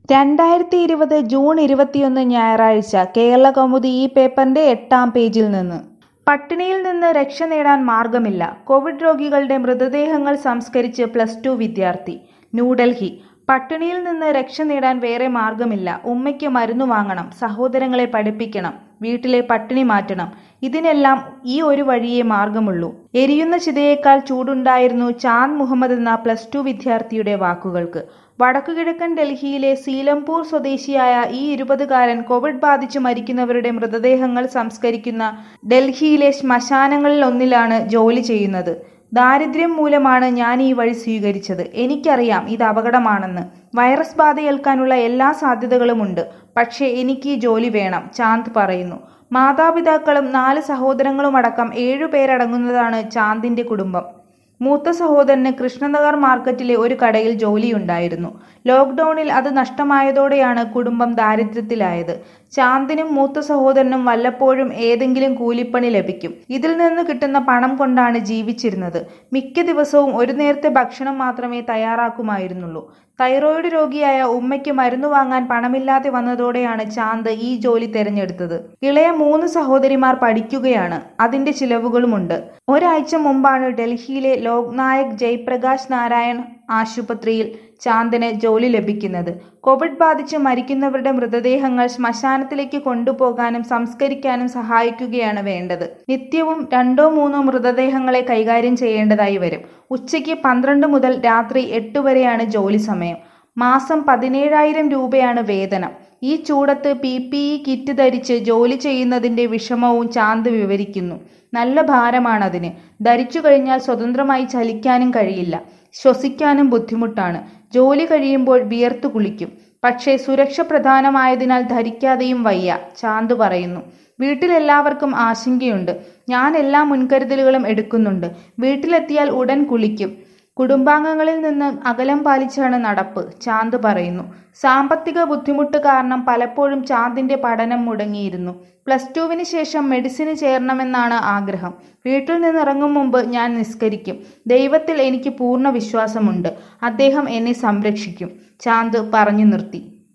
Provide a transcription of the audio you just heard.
രണ്ടായിരത്തി ഇരുപത് ജൂൺ ഇരുപത്തിയൊന്ന് ഞായറാഴ്ച കേരളകൗമുദി ഈ പേപ്പറിന്റെ എട്ടാം പേജിൽ നിന്ന് പട്ടിണിയിൽ നിന്ന് രക്ഷ നേടാൻ മാർഗമില്ല കോവിഡ് രോഗികളുടെ മൃതദേഹങ്ങൾ സംസ്കരിച്ച് പ്ലസ് ടു വിദ്യാർത്ഥി ന്യൂഡൽഹി പട്ടിണിയിൽ നിന്ന് രക്ഷ നേടാൻ വേറെ മാർഗമില്ല ഉമ്മയ്ക്ക് മരുന്ന് വാങ്ങണം സഹോദരങ്ങളെ പഠിപ്പിക്കണം വീട്ടിലെ പട്ടിണി മാറ്റണം ഇതിനെല്ലാം ഈ ഒരു വഴിയേ മാർഗമുള്ളൂ എരിയുന്ന ചിതയേക്കാൾ ചൂടുണ്ടായിരുന്നു ചാന്ദ് മുഹമ്മദ് എന്ന പ്ലസ് ടു വിദ്യാർത്ഥിയുടെ വാക്കുകൾക്ക് വടക്കുകിഴക്കൻ ഡൽഹിയിലെ സീലംപൂർ സ്വദേശിയായ ഈ ഇരുപതുകാരൻ കോവിഡ് ബാധിച്ചു മരിക്കുന്നവരുടെ മൃതദേഹങ്ങൾ സംസ്കരിക്കുന്ന ഡൽഹിയിലെ ശ്മശാനങ്ങളിൽ ഒന്നിലാണ് ജോലി ചെയ്യുന്നത് ദാരിദ്ര്യം മൂലമാണ് ഞാൻ ഈ വഴി സ്വീകരിച്ചത് എനിക്കറിയാം ഇത് അപകടമാണെന്ന് വൈറസ് ബാധയേൽക്കാനുള്ള എല്ലാ സാധ്യതകളുമുണ്ട് പക്ഷേ എനിക്ക് ഈ ജോലി വേണം ചാന്ദ് പറയുന്നു മാതാപിതാക്കളും നാല് സഹോദരങ്ങളുമടക്കം ഏഴുപേരടങ്ങുന്നതാണ് ചാന്ദിന്റെ കുടുംബം മൂത്ത സഹോദരന് കൃഷ്ണനഗർ മാർക്കറ്റിലെ ഒരു കടയിൽ ജോലിയുണ്ടായിരുന്നു ലോക്ക്ഡൌണിൽ അത് നഷ്ടമായതോടെയാണ് കുടുംബം ദാരിദ്ര്യത്തിലായത് ചാന്ദിനും മൂത്ത സഹോദരനും വല്ലപ്പോഴും ഏതെങ്കിലും കൂലിപ്പണി ലഭിക്കും ഇതിൽ നിന്ന് കിട്ടുന്ന പണം കൊണ്ടാണ് ജീവിച്ചിരുന്നത് മിക്ക ദിവസവും ഒരു നേരത്തെ ഭക്ഷണം മാത്രമേ തയ്യാറാക്കുമായിരുന്നുള്ളൂ തൈറോയിഡ് രോഗിയായ ഉമ്മയ്ക്ക് മരുന്ന് വാങ്ങാൻ പണമില്ലാതെ വന്നതോടെയാണ് ചാന്ദ് ഈ ജോലി തെരഞ്ഞെടുത്തത് ഇളയ മൂന്ന് സഹോദരിമാർ പഠിക്കുകയാണ് അതിന്റെ ചിലവുകളുമുണ്ട് ഒരാഴ്ച മുമ്പാണ് ഡൽഹിയിലെ ലോക്നായക് ജയ്പ്രകാശ് നാരായൺ ആശുപത്രിയിൽ ചാന്ദിന് ജോലി ലഭിക്കുന്നത് കോവിഡ് ബാധിച്ച് മരിക്കുന്നവരുടെ മൃതദേഹങ്ങൾ ശ്മശാനത്തിലേക്ക് കൊണ്ടുപോകാനും സംസ്കരിക്കാനും സഹായിക്കുകയാണ് വേണ്ടത് നിത്യവും രണ്ടോ മൂന്നോ മൃതദേഹങ്ങളെ കൈകാര്യം ചെയ്യേണ്ടതായി വരും ഉച്ചയ്ക്ക് പന്ത്രണ്ട് മുതൽ രാത്രി എട്ട് വരെയാണ് ജോലി സമയം മാസം പതിനേഴായിരം രൂപയാണ് വേതനം ഈ ചൂടത്ത് പി പി ഇ കിറ്റ് ധരിച്ച് ജോലി ചെയ്യുന്നതിന്റെ വിഷമവും ചാന്ത് വിവരിക്കുന്നു നല്ല ഭാരമാണതിന് ധരിച്ചു കഴിഞ്ഞാൽ സ്വതന്ത്രമായി ചലിക്കാനും കഴിയില്ല ശ്വസിക്കാനും ബുദ്ധിമുട്ടാണ് ജോലി കഴിയുമ്പോൾ വിയർത്തു കുളിക്കും പക്ഷേ സുരക്ഷ പ്രധാനമായതിനാൽ ധരിക്കാതെയും വയ്യ ചാന്ത് പറയുന്നു വീട്ടിലെല്ലാവർക്കും ആശങ്കയുണ്ട് ഞാൻ എല്ലാ മുൻകരുതലുകളും എടുക്കുന്നുണ്ട് വീട്ടിലെത്തിയാൽ ഉടൻ കുളിക്കും കുടുംബാംഗങ്ങളിൽ നിന്ന് അകലം പാലിച്ചാണ് നടപ്പ് ചാന്ത് പറയുന്നു സാമ്പത്തിക ബുദ്ധിമുട്ട് കാരണം പലപ്പോഴും ചാന്ദിന്റെ പഠനം മുടങ്ങിയിരുന്നു പ്ലസ് ടുവിന് ശേഷം മെഡിസിന് ചേരണമെന്നാണ് ആഗ്രഹം വീട്ടിൽ നിന്നിറങ്ങും മുമ്പ് ഞാൻ നിസ്കരിക്കും ദൈവത്തിൽ എനിക്ക് പൂർണ്ണ വിശ്വാസമുണ്ട് അദ്ദേഹം എന്നെ സംരക്ഷിക്കും ചാന്ത് പറഞ്ഞു നിർത്തി